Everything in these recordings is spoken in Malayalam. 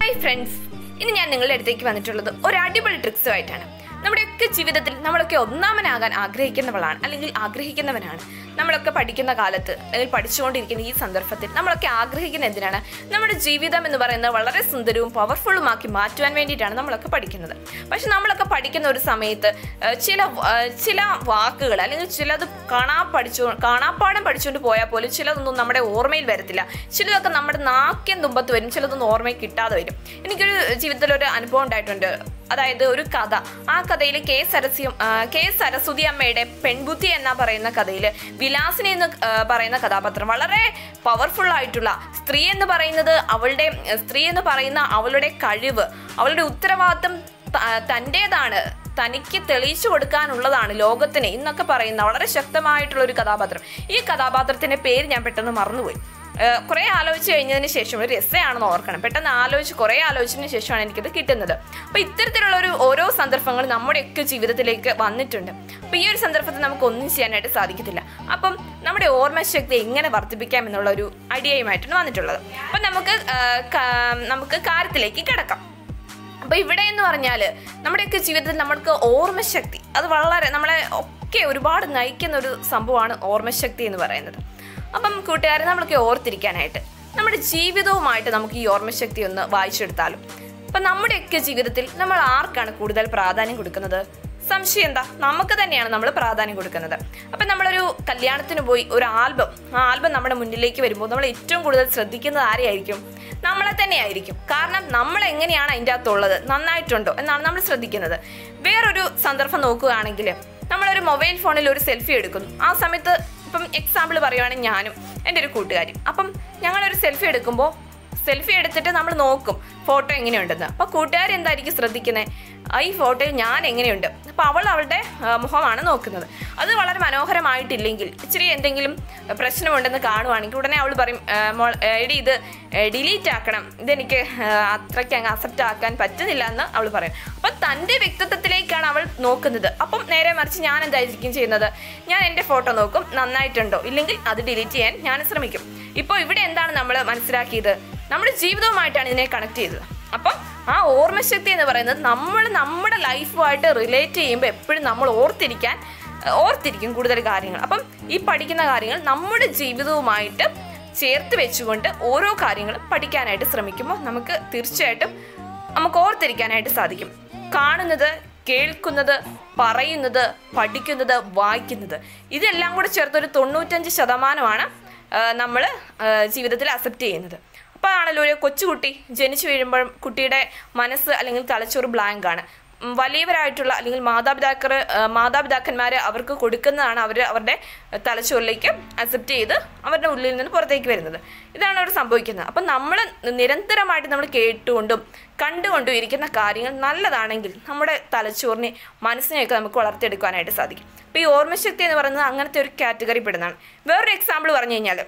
ഹായ് ഫ്രണ്ട്സ് ഇന്ന് ഞാൻ നിങ്ങളുടെ അടുത്തേക്ക് വന്നിട്ടുള്ളത് ഒരു അടിപൊളി ട്രിക്സുമായിട്ടാണ് നമ്മുടെയൊക്കെ ജീവിതത്തിൽ നമ്മളൊക്കെ ഒന്നാമനാകാൻ ആഗ്രഹിക്കുന്നവളാണ് അല്ലെങ്കിൽ ആഗ്രഹിക്കുന്നവനാണ് നമ്മളൊക്കെ പഠിക്കുന്ന കാലത്ത് അല്ലെങ്കിൽ പഠിച്ചുകൊണ്ടിരിക്കുന്ന ഈ സന്ദർഭത്തിൽ നമ്മളൊക്കെ ആഗ്രഹിക്കുന്ന എന്തിനാണ് നമ്മുടെ ജീവിതം എന്ന് പറയുന്നത് വളരെ സുന്ദരവും പവർഫുള്ളുമാക്കി മാറ്റുവാൻ വേണ്ടിയിട്ടാണ് നമ്മളൊക്കെ പഠിക്കുന്നത് പക്ഷെ നമ്മളൊക്കെ പഠിക്കുന്ന ഒരു സമയത്ത് ഏഹ്, ചില ഏഹ്, ചില വാക്കുകൾ അല്ലെങ്കിൽ ചിലത് കാണാ പഠിച്ചു കാണാപ്പാടം പഠിച്ചുകൊണ്ട് പോയാൽ പോലും ചിലതൊന്നും നമ്മുടെ ഓർമ്മയിൽ വരത്തില്ല ചിലതൊക്കെ നമ്മുടെ നാക്യം തുമ്പത്ത് വരും ചിലതൊന്നും ഓർമ്മയിൽ കിട്ടാതെ വരും എനിക്കൊരു ജീവിതത്തിൽ ഒരു അനുഭവം ഉണ്ടായിട്ടുണ്ട് അതായത് ഒരു കഥ ആ കഥയിൽ കെ സരസ്യം ആ, കെ സരസ്വതി അമ്മയുടെ പെൺബുദ്ധി എന്ന പറയുന്ന കഥയിൽ വിലാസിനി എന്ന് ആ, പറയുന്ന കഥാപാത്രം വളരെ പവർഫുൾ ആയിട്ടുള്ള സ്ത്രീ എന്ന് പറയുന്നത് അവളുടെ സ്ത്രീ എന്ന് പറയുന്ന അവളുടെ കഴിവ് അവളുടെ ഉത്തരവാദിത്വം ത- തൻ്റേതാണ് തനിക്ക് തെളിയിച്ചു കൊടുക്കാനുള്ളതാണ് ലോകത്തിന് എന്നൊക്കെ പറയുന്ന വളരെ ശക്തമായിട്ടുള്ള ഒരു കഥാപാത്രം ഈ കഥാപാത്രത്തിന്റെ പേര് ഞാൻ പെട്ടെന്ന് മറന്നുപോയി ഏഹ് കുറേ ആലോചിച്ച് കഴിഞ്ഞതിന് ശേഷം ഒരു രസമാണെന്ന് ഓർക്കണം പെട്ടെന്ന് ആലോചിച്ച് കുറേ ആലോചിച്ചതിന് ശേഷമാണ് എനിക്കിത് കിട്ടുന്നത് അപ്പോൾ ഇത്തരത്തിലുള്ള ഒരു ഓരോ സന്ദർഭങ്ങളും നമ്മുടെയൊക്കെ ജീവിതത്തിലേക്ക് വന്നിട്ടുണ്ട് അപ്പോൾ ഈ ഒരു സന്ദർഭത്തിൽ നമുക്ക് ഒന്നും ചെയ്യാനായിട്ട് സാധിക്കത്തില്ല അപ്പം നമ്മുടെ ഓർമ്മശക്തി എങ്ങനെ വർദ്ധിപ്പിക്കാം എന്നുള്ള ഒരു ഐഡിയയുമായിട്ടാണ് വന്നിട്ടുള്ളത് അപ്പം നമുക്ക് ഏഹ് ക- നമുക്ക് കാര്യത്തിലേക്ക് കിടക്കാം അപ്പൊ ഇവിടെ എന്ന് പറഞ്ഞാൽ നമ്മുടെയൊക്കെ ജീവിതത്തിൽ നമ്മൾക്ക് ഓർമ്മശക്തി അത് വളരെ നമ്മളെ ഒക്കെ ഒരുപാട് നയിക്കുന്ന ഒരു സംഭവമാണ് ഓർമ്മശക്തി എന്ന് പറയുന്നത് അപ്പം കൂട്ടുകാരെ നമ്മളൊക്കെ ഓർത്തിരിക്കാനായിട്ട് നമ്മുടെ ജീവിതവുമായിട്ട് നമുക്ക് ഈ ഓർമ്മശക്തി ഒന്ന് വായിച്ചെടുത്താലും അപ്പം നമ്മുടെയൊക്കെ ജീവിതത്തിൽ നമ്മൾ ആർക്കാണ് കൂടുതൽ പ്രാധാന്യം കൊടുക്കുന്നത് സംശയം എന്താ നമുക്ക് തന്നെയാണ് നമ്മൾ പ്രാധാന്യം കൊടുക്കുന്നത് അപ്പം നമ്മളൊരു കല്യാണത്തിന് പോയി ഒരു ആൽബം ആ ആൽബം നമ്മുടെ മുന്നിലേക്ക് വരുമ്പോൾ നമ്മൾ ഏറ്റവും കൂടുതൽ ശ്രദ്ധിക്കുന്നത് ആരെയായിരിക്കും നമ്മളെ തന്നെയായിരിക്കും കാരണം നമ്മൾ എങ്ങനെയാണ് അതിൻ്റെ അകത്തുള്ളത് നന്നായിട്ടുണ്ടോ എന്നാണ് നമ്മൾ ശ്രദ്ധിക്കുന്നത് വേറൊരു സന്ദർഭം നോക്കുകയാണെങ്കിൽ നമ്മളൊരു മൊബൈൽ ഫോണിൽ ഒരു സെൽഫി എടുക്കുന്നു ആ സമയത്ത് ഇപ്പം എക്സാമ്പിൾ പറയുവാണെങ്കിൽ ഞാനും എൻ്റെ ഒരു കൂട്ടുകാരും അപ്പം ഞങ്ങളൊരു സെൽഫി എടുക്കുമ്പോൾ സെൽഫി എടുത്തിട്ട് നമ്മൾ നോക്കും ഫോട്ടോ എങ്ങനെയുണ്ടെന്ന് അപ്പോൾ കൂട്ടുകാർ എന്തായിരിക്കും ശ്രദ്ധിക്കുന്നത് ഈ ഫോട്ടോയിൽ ഞാൻ എങ്ങനെയുണ്ട് അപ്പോൾ അവൾ അവളുടെ ആ, മുഖമാണ് നോക്കുന്നത് അത് വളരെ മനോഹരമായിട്ടില്ലെങ്കിൽ ഇച്ചിരി എന്തെങ്കിലും പ്രശ്നമുണ്ടെന്ന് കാണുവാണെങ്കിൽ ഉടനെ അവൾ പറയും "ആ, മോൾ ആ, എടി ഇത് ഡിലീറ്റ് ആക്കണം ഇതെനിക്ക് ആ, അത്രയ്ക്ക് അങ്ങ് അക്സെപ്റ്റ് ആക്കാൻ പറ്റുന്നില്ല എന്ന് അവൾ പറയും അപ്പം തൻ്റെ വ്യക്തിത്വത്തിലേക്കാണ് അവൾ നോക്കുന്നത് അപ്പം നേരെ മറിച്ച് ഞാൻ എന്തായിരിക്കും ചെയ്യുന്നത് ഞാൻ എൻ്റെ ഫോട്ടോ നോക്കും നന്നായിട്ടുണ്ടോ ഇല്ലെങ്കിൽ അത് ഡിലീറ്റ് ചെയ്യാൻ ഞാൻ ശ്രമിക്കും ഇപ്പോൾ ഇവിടെ എന്താണ് നമ്മൾ മനസ്സിലാക്കിയത് നമ്മുടെ ജീവിതവുമായിട്ടാണ് ഇതിനെ കണക്ട് ചെയ്തത് അപ്പം ആ ഓർമ്മശക്തി എന്ന് പറയുന്നത് നമ്മൾ നമ്മുടെ ലൈഫുമായിട്ട് റിലേറ്റ് ചെയ്യുമ്പോൾ എപ്പോഴും നമ്മൾ ഓർത്തിരിക്കാൻ ഏഹ്, ഓർത്തിരിക്കും കൂടുതൽ കാര്യങ്ങൾ അപ്പം ഈ പഠിക്കുന്ന കാര്യങ്ങൾ നമ്മുടെ ജീവിതവുമായിട്ട് ചേർത്ത് വെച്ചുകൊണ്ട് ഓരോ കാര്യങ്ങളും പഠിക്കാനായിട്ട് ശ്രമിക്കുമ്പോൾ നമുക്ക് തീർച്ചയായിട്ടും നമുക്ക് ഓർത്തിരിക്കാനായിട്ട് സാധിക്കും കാണുന്നത് കേൾക്കുന്നത് പറയുന്നത് പഠിക്കുന്നത് വായിക്കുന്നത് ഇതെല്ലാം കൂടെ ചേർത്തൊരു തൊണ്ണൂറ്റഞ്ച് ശതമാനമാണ് നമ്മൾ ജീവിതത്തിൽ അക്സെപ്റ്റ് ചെയ്യുന്നത് അപ്പോൾ ആണല്ലോ ഒരു കൊച്ചുകുട്ടി ജനിച്ചു വീഴുമ്പോൾ കുട്ടിയുടെ മനസ്സ് അല്ലെങ്കിൽ തലച്ചോറ് ബ്ലാങ്ക് ആണ് ഉം, വലിയവരായിട്ടുള്ള അല്ലെങ്കിൽ മാതാപിതാക്കൾ മാതാപിതാക്കന്മാർ അവർക്ക് കൊടുക്കുന്നതാണ് അവർ അവരുടെ തലച്ചോറിലേക്ക് അക്സെപ്റ്റ് ചെയ്ത് അവരുടെ ഉള്ളിൽ നിന്ന് പുറത്തേക്ക് വരുന്നത് ഇതാണ് അവിടെ സംഭവിക്കുന്നത് അപ്പം നമ്മൾ നിരന്തരമായിട്ട് നമ്മൾ കേട്ടുകൊണ്ടും കണ്ടുകൊണ്ടും ഇരിക്കുന്ന കാര്യങ്ങൾ നല്ലതാണെങ്കിൽ നമ്മുടെ തലച്ചോറിനെ മനസ്സിനെയൊക്കെ നമുക്ക് വളർത്തിയെടുക്കാനായിട്ട് സാധിക്കും അപ്പോൾ ഈ ഓർമ്മശക്തി എന്ന് പറയുന്നത് അങ്ങനത്തെ ഒരു കാറ്റഗറി പെടുന്നതാണ് വേറൊരു എക്സാമ്പിൾ പറഞ്ഞു കഴിഞ്ഞാൽ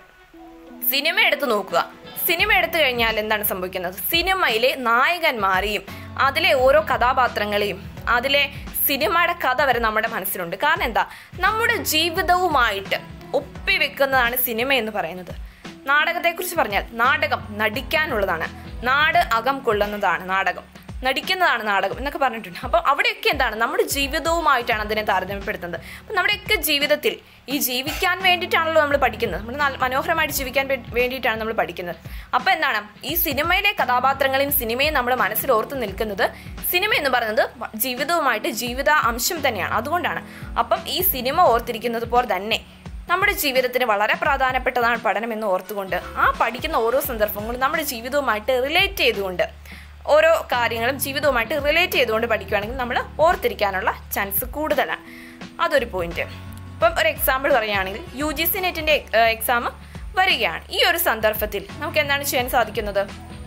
സിനിമ എടുത്ത് നോക്കുക സിനിമ എടുത്തു കഴിഞ്ഞാൽ എന്താണ് സംഭവിക്കുന്നത് സിനിമയിലെ നായകന്മാരെയും അതിലെ ഓരോ കഥാപാത്രങ്ങളെയും അതിലെ സിനിമയുടെ കഥ വരെ നമ്മുടെ മനസ്സിലുണ്ട് കാരണം എന്താ നമ്മുടെ ജീവിതവുമായിട്ട് ഒപ്പിവെക്കുന്നതാണ് സിനിമ എന്ന് പറയുന്നത് നാടകത്തെക്കുറിച്ച് പറഞ്ഞാൽ നാടകം നടിക്കാനുള്ളതാണ് നാട് അകം കൊള്ളുന്നതാണ് നാടകം നടിക്കുന്നതാണ് നാടകം എന്നൊക്കെ പറഞ്ഞിട്ടുണ്ട് അപ്പോൾ അവിടെയൊക്കെ എന്താണ് നമ്മുടെ ജീവിതവുമായിട്ടാണ് അതിനെ താരതമ്യപ്പെടുത്തുന്നത് അപ്പം നമ്മുടെയൊക്കെ ജീവിതത്തിൽ ഈ ജീവിക്കാൻ വേണ്ടിയിട്ടാണല്ലോ നമ്മൾ പഠിക്കുന്നത് നമ്മൾ നല്ല മനോഹരമായിട്ട് ജീവിക്കാൻ വേ- വേണ്ടിയിട്ടാണ് നമ്മൾ പഠിക്കുന്നത് അപ്പോൾ എന്താണ് ഈ സിനിമയിലെ കഥാപാത്രങ്ങളെയും സിനിമയും നമ്മൾ മനസ്സിൽ ഓർത്ത് നിൽക്കുന്നത് സിനിമ എന്ന് പറയുന്നത് വ- ജീവിതവുമായിട്ട് ജീവിത അംശം തന്നെയാണ് അതുകൊണ്ടാണ് അപ്പം ഈ സിനിമ ഓർത്തിരിക്കുന്നത് പോലെ തന്നെ നമ്മുടെ ജീവിതത്തിന് വളരെ പ്രധാനപ്പെട്ടതാണ് പഠനം എന്ന് ഓർത്തുകൊണ്ട് ആ പഠിക്കുന്ന ഓരോ സന്ദർഭങ്ങളും നമ്മുടെ ജീവിതവുമായിട്ട് റിലേറ്റ് ചെയ്തുകൊണ്ട് ഓരോ കാര്യങ്ങളും ജീവിതവുമായിട്ട് റിലേറ്റ് ചെയ്തുകൊണ്ട് പഠിക്കുകയാണെങ്കിൽ നമ്മൾ ഓർത്തിരിക്കാനുള്ള ചാൻസ് കൂടുതലാണ് അതൊരു പോയിന്റ് ഇപ്പം ഒരു എക്സാമ്പിൾ പറയുകയാണെങ്കിൽ യു ജി സി നെറ്റിൻ്റെ എക്സാം വരികയാണ് ഈ ഒരു സന്ദർഭത്തിൽ നമുക്ക് എന്താണ് ചെയ്യാൻ സാധിക്കുന്നത്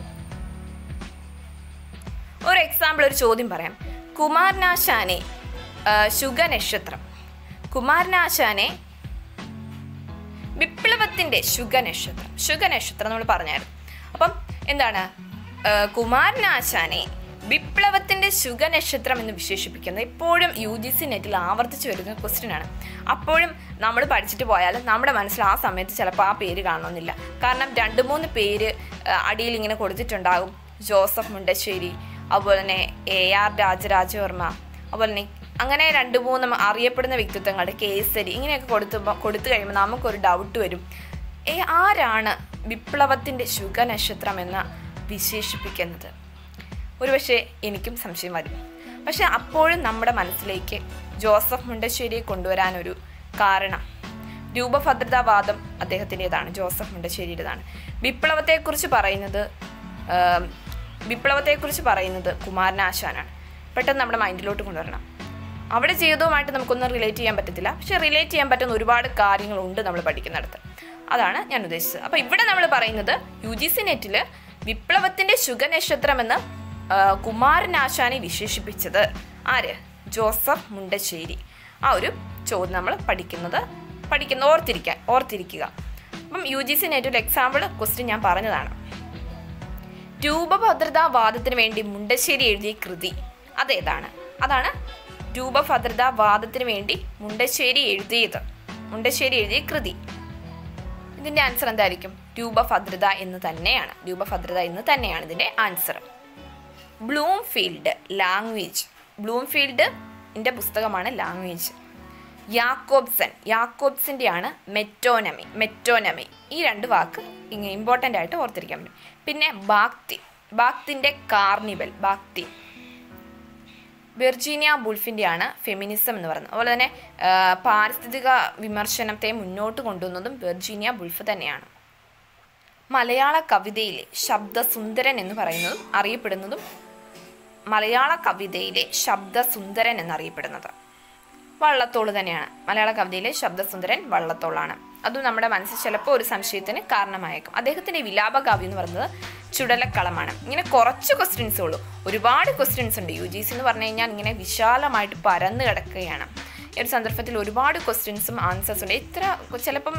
ഒരു എക്സാമ്പിൾ ഒരു ചോദ്യം പറയാം കുമാരനാശാനെ ആ, ശുഗനക്ഷത്രം കുമാരനാശാനെ വിപ്ലവത്തിന്റെ ശുഗനക്ഷത്രം ശുഗനക്ഷത്രം നമ്മൾ പറഞ്ഞായിരുന്നു അപ്പം എന്താണ് ആ, കുമാരനാശാനെ വിപ്ലവത്തിന്റെ ശുഗനക്ഷത്രം എന്ന് വിശേഷിപ്പിക്കുന്നത് എപ്പോഴും യു ജി സി നെറ്റിൽ ആവർത്തിച്ച് വരുന്ന ക്വസ്റ്റ്യൻ ആണ് അപ്പോഴും നമ്മൾ പഠിച്ചിട്ട് പോയാൽ നമ്മുടെ മനസ്സിൽ ആ സമയത്ത് ചിലപ്പോൾ ആ പേര് കാണണമെന്നില്ല കാരണം രണ്ട് മൂന്ന് പേര് ആ, അടിയിൽ ഇങ്ങനെ കൊടുത്തിട്ടുണ്ടാകും ജോസഫ് മുണ്ടശ്ശേരി അതുപോലെ തന്നെ എ ആർ രാജരാജവർമ്മ അതുപോലെ തന്നെ അങ്ങനെ രണ്ട് മൂന്ന് അറിയപ്പെടുന്ന വ്യക്തിത്വങ്ങൾ കേസരി ഇങ്ങനെയൊക്കെ കൊടുത്തുമ്പോൾ കൊടുത്തു കഴിയുമ്പോൾ നമുക്കൊരു ഡൗട്ട് വരും ഏ ആരാണ് വിപ്ലവത്തിൻ്റെ ശുഖനക്ഷത്രം എന്ന് വിശേഷിപ്പിക്കുന്നത് ഒരുപക്ഷെ എനിക്കും സംശയം വരും പക്ഷെ അപ്പോഴും നമ്മുടെ മനസ്സിലേക്ക് ജോസഫ് മുണ്ടശ്ശേരിയെ കൊണ്ടുവരാനൊരു കാരണം രൂപഭദ്രതാവാദം അദ്ദേഹത്തിൻ്റെതാണ് ജോസഫ് മുണ്ടശ്ശേരിയുടേതാണ് വിപ്ലവത്തെക്കുറിച്ച് പറയുന്നത് ആം, വിപ്ലവത്തെക്കുറിച്ച് പറയുന്നത് കുമാരനാശാനാണ് പെട്ടെന്ന് നമ്മുടെ മൈൻഡിലോട്ട് കൊണ്ടുവരണം അവിടെ ചെയ്തതുമായിട്ട് നമുക്കൊന്നും റിലേറ്റ് ചെയ്യാൻ പറ്റത്തില്ല പക്ഷെ റിലേറ്റ് ചെയ്യാൻ പറ്റുന്ന ഒരുപാട് കാര്യങ്ങളുണ്ട് നമ്മൾ പഠിക്കുന്നിടത്ത് അതാണ് ഞാൻ ഉദ്ദേശിച്ചത് അപ്പോൾ ഇവിടെ നമ്മൾ പറയുന്നത് യു ജി സി നെറ്റിൽ വിപ്ലവത്തിൻ്റെ ശുഖനക്ഷത്രം എന്ന് ആ, കുമാരനാശാനെ വിശേഷിപ്പിച്ചത് ആര് ജോസഫ് മുണ്ടശ്ശേരി ആ ഒരു ചോദ്യം നമ്മൾ പഠിക്കുന്നത് പഠിക്കുന്ന ഓർത്തിരിക്കാൻ ഓർത്തിരിക്കുക അപ്പം യു ജി സി നെറ്റിൽ എക്സാമ്പിൾ ക്വസ്റ്റ്യൻ ഞാൻ പറഞ്ഞതാണ് രൂപഭദ്രതാ വാദത്തിന് വേണ്ടി മുണ്ടശ്ശേരി എഴുതിയ കൃതി അതേതാണ് അതാണ് രൂപഭദ്രതാ വാദത്തിന് വേണ്ടി മുണ്ടശ്ശേരി എഴുതിയത് മുണ്ടശ്ശേരി എഴുതിയ കൃതി ഇതിന്റെ ആൻസർ എന്തായിരിക്കും രൂപഭദ്രത എന്ന് തന്നെയാണ് രൂപഭദ്രത എന്ന് തന്നെയാണ് ഇതിന്റെ ആൻസർ ബ്ലൂംഫീൽഡ് ലാംഗ്വേജ് ബ്ലൂംഫീൽഡ് ന്റെ പുസ്തകമാണ് ലാംഗ്വേജ് യാക്കോബ്സൺ യാക്കോബ്സിൻ്റെയാണ് മെറ്റോനമി മെറ്റോനമി ഈ രണ്ട് വാക്ക് ഇങ്ങനെ ഇമ്പോർട്ടൻ്റ് ആയിട്ട് ഓർത്തിരിക്കാൻ പറ്റും പിന്നെ ബാക്തി ബാക്തിൻ്റെ കാർണിവൽ ബാക്തി വെർജീനിയ ബുൾഫിൻ്റെയാണ് ഫെമിനിസം എന്ന് പറയുന്നത് അതുപോലെ തന്നെ ആ, പാരിസ്ഥിതിക വിമർശനത്തെ മുന്നോട്ട് കൊണ്ടുവന്നതും വെർജീനിയ ബുൾഫ് തന്നെയാണ് മലയാള കവിതയിലെ ശബ്ദസുന്ദരൻ എന്ന് പറയുന്നതും അറിയപ്പെടുന്നതും മലയാള കവിതയിലെ ശബ്ദസുന്ദരൻ എന്നറിയപ്പെടുന്നത് വള്ളത്തോള് തന്നെയാണ് മലയാള കവിതയിലെ ശബ്ദസുന്ദരൻ വള്ളത്തോളാണ് അതും നമ്മുടെ മനസ്സിൽ ചിലപ്പോൾ ഒരു സംശയത്തിന് കാരണമായേക്കും അദ്ദേഹത്തിൻ്റെ വിലാപകാവ്യം എന്ന് പറയുന്നത് ചുടലക്കളമാണ് ഇങ്ങനെ കുറച്ച് ക്വസ്റ്റ്യൻസേ ഉള്ളൂ ഒരുപാട് ക്വസ്റ്റ്യൻസ് ഉണ്ട് യു ജി സി എന്ന് പറഞ്ഞു കഴിഞ്ഞാൽ ഇങ്ങനെ വിശാലമായിട്ട് പരന്നു കിടക്കുകയാണ് ഈ ഒരു സന്ദർഭത്തിൽ ഒരുപാട് ക്വസ്റ്റ്യൻസും ആൻസേഴ്സും ഉണ്ട് ഇത്ര ചിലപ്പം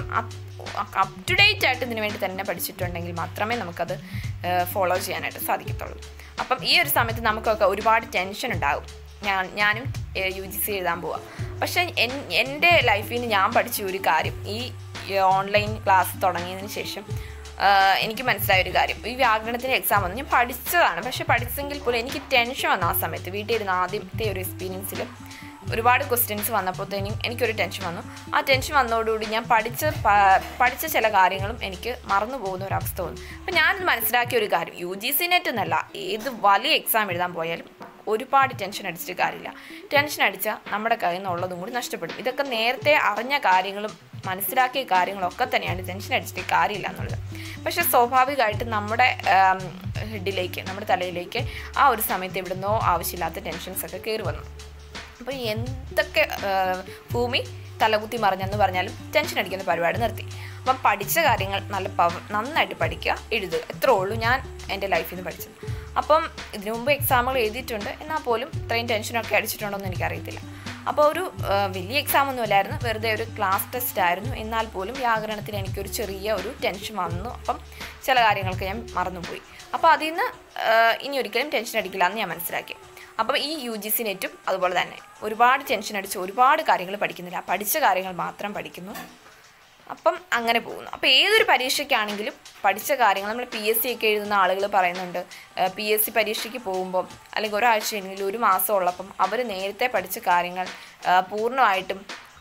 അപ് ടു ഡേറ്റ് ആയിട്ട് ഇതിനു വേണ്ടി തന്നെ പഠിച്ചിട്ടുണ്ടെങ്കിൽ മാത്രമേ നമുക്കത് ഫോളോ ചെയ്യാനായിട്ട് സാധിക്കത്തുള്ളൂ അപ്പം ഈ ഒരു സമയത്ത് നമുക്കൊക്കെ ഒരുപാട് ടെൻഷൻ ഉണ്ടാകും ഞാൻ ഞാനും യു ജി സി എഴുതാൻ പോവാം പക്ഷെ എൻ- എൻ്റെ ലൈഫിൽ നിന്ന് ഞാൻ പഠിച്ച ഒരു കാര്യം ഈ ഓൺലൈൻ ക്ലാസ് തുടങ്ങിയതിന് ശേഷം ആ, എനിക്ക് മനസ്സിലായ ഒരു കാര്യം ഈ വ്യാകരണത്തിൻ്റെ എക്സാം വന്നു ഞാൻ പഠിച്ചതാണ് പക്ഷെ പഠിച്ചെങ്കിൽ പോലും എനിക്ക് ടെൻഷൻ വന്നു ആ സമയത്ത് വീട്ടിൽ ഇരുന്ന് ആദ്യത്തെ ഒരു എക്സ്പീരിയൻസിൽ ഒരുപാട് ക്വസ്റ്റ്യൻസ് വന്നപ്പോഴത്തേനും എനിക്കൊരു ടെൻഷൻ വന്നു ആ ടെൻഷൻ വന്നതോടുകൂടി ഞാൻ പഠിച്ച പ- പഠിച്ച ചില കാര്യങ്ങളും എനിക്ക് മറന്നു പോകുന്ന ഒരു അവസ്ഥ വന്നു അപ്പം ഞാൻ മനസ്സിലാക്കിയ ഒരു കാര്യം യു ജി സി നെറ്റ് എന്നല്ല ഏത് വലിയ എക്സാം എഴുതാൻ പോയാലും ഒരുപാട് ടെൻഷൻ അടിച്ചിട്ട് കാര്യമില്ല ടെൻഷൻ അടിച്ചാൽ നമ്മുടെ കയ്യിൽ നിന്നുള്ളതും കൂടി നഷ്ടപ്പെടും ഇതൊക്കെ നേരത്തെ അറിഞ്ഞ കാര്യങ്ങളും മനസ്സിലാക്കിയ കാര്യങ്ങളൊക്കെ തന്നെയാണ് ടെൻഷൻ അടിച്ചിട്ട് കാര്യമില്ല എന്നുള്ളത് പക്ഷേ സ്വാഭാവികമായിട്ട് നമ്മുടെ ഹെഡിലേക്ക് നമ്മുടെ തലയിലേക്ക് ആ ഒരു സമയത്ത് എവിടുന്നോ ആവശ്യമില്ലാത്ത ടെൻഷൻസ് ഒക്കെ കയറി വന്നു അപ്പോൾ എന്തൊക്കെ ആ, ഭൂമി തലകുത്തി മറിഞ്ഞെന്ന് പറഞ്ഞാലും ടെൻഷൻ അടിക്കുന്ന പരിപാടി നിർത്തി അപ്പം പഠിച്ച കാര്യങ്ങൾ നല്ല പവ നന്നായിട്ട് പഠിക്കുക എഴുതുക ഇത്രേ ഉള്ളൂ ഞാൻ എൻ്റെ ലൈഫിൽ നിന്ന് പഠിച്ചത് അപ്പം ഇതിനു മുമ്പ് എക്സാമുകൾ എഴുതിയിട്ടുണ്ട് എന്നാൽ പോലും ഇത്രയും ടെൻഷനൊക്കെ അടിച്ചിട്ടുണ്ടോ എന്ന് എനിക്കറിയത്തില്ല അപ്പോൾ ഒരു ആ, വലിയ എക്സാം ഒന്നും അല്ലായിരുന്നു വെറുതെ ഒരു ക്ലാസ് ടെസ്റ്റ് ആയിരുന്നു എന്നാൽ പോലും വ്യാകരണത്തിന് എനിക്കൊരു ചെറിയ ഒരു ടെൻഷൻ വന്നു അപ്പം ചില കാര്യങ്ങൾക്ക് ഞാൻ മറന്നുപോയി അപ്പോൾ അതിൽ നിന്ന് ആ, ഇനി ഒരിക്കലും ടെൻഷൻ അടിക്കില്ല എന്ന് ഞാൻ മനസ്സിലാക്കി അപ്പം ഈ യു ജി സി നെറ്റും അതുപോലെ തന്നെ ഒരുപാട് ടെൻഷൻ അടിച്ച് ഒരുപാട് കാര്യങ്ങൾ പഠിക്കുന്നില്ല പഠിച്ച കാര്യങ്ങൾ മാത്രം പഠിക്കുന്നു അപ്പം അങ്ങനെ പോകുന്നു അപ്പോൾ ഏതൊരു പരീക്ഷയ്ക്കാണെങ്കിലും പഠിച്ച കാര്യങ്ങൾ നമ്മൾ പി എസ് സി ഒക്കെ എഴുതുന്ന ആളുകൾ പറയുന്നുണ്ട് പി എസ് സി പരീക്ഷയ്ക്ക് പോകുമ്പോൾ അല്ലെങ്കിൽ ഒരാഴ്ചയെങ്കിലും ഒരു മാസം ഉള്ളപ്പം അവർ നേരത്തെ പഠിച്ച കാര്യങ്ങൾ ആ, പൂർണ്ണമായിട്ടും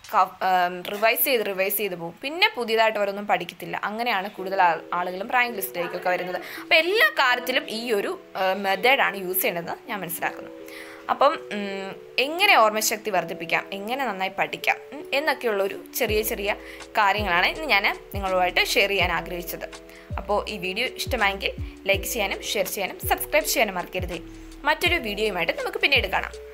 റിവൈസ് ചെയ്ത് റിവൈസ് ചെയ്ത് പോകും പിന്നെ പുതിയതായിട്ട് അവരൊന്നും പഠിക്കത്തില്ല അങ്ങനെയാണ് കൂടുതൽ ആൾ- ആളുകളും റാങ്ക് ലിസ്റ്റിലേക്കൊക്കെ വരുന്നത് അപ്പോൾ എല്ലാ കാര്യത്തിലും ഈ ഒരു മെത്തേഡാണ് യൂസ് ചെയ്യേണ്ടതെന്ന് ഞാൻ മനസ്സിലാക്കുന്നു അപ്പം ഉം, എങ്ങനെ ഓർമ്മശക്തി വർദ്ധിപ്പിക്കാം എങ്ങനെ നന്നായി പഠിക്കാം ഉം, എന്നൊക്കെയുള്ള ഒരു ചെറിയ ചെറിയ കാര്യങ്ങളാണ് ഇന്ന് ഞാൻ നിങ്ങളുമായിട്ട് ഷെയർ ചെയ്യാൻ ആഗ്രഹിച്ചത് അപ്പോൾ ഈ വീഡിയോ ഇഷ്ടമായെങ്കിൽ ലൈക്ക് ചെയ്യാനും ഷെയർ ചെയ്യാനും സബ്സ്ക്രൈബ് ചെയ്യാനും മറക്കരുത് മറ്റൊരു വീഡിയോയുമായിട്ട് നമുക്ക് പിന്നീട് കാണാം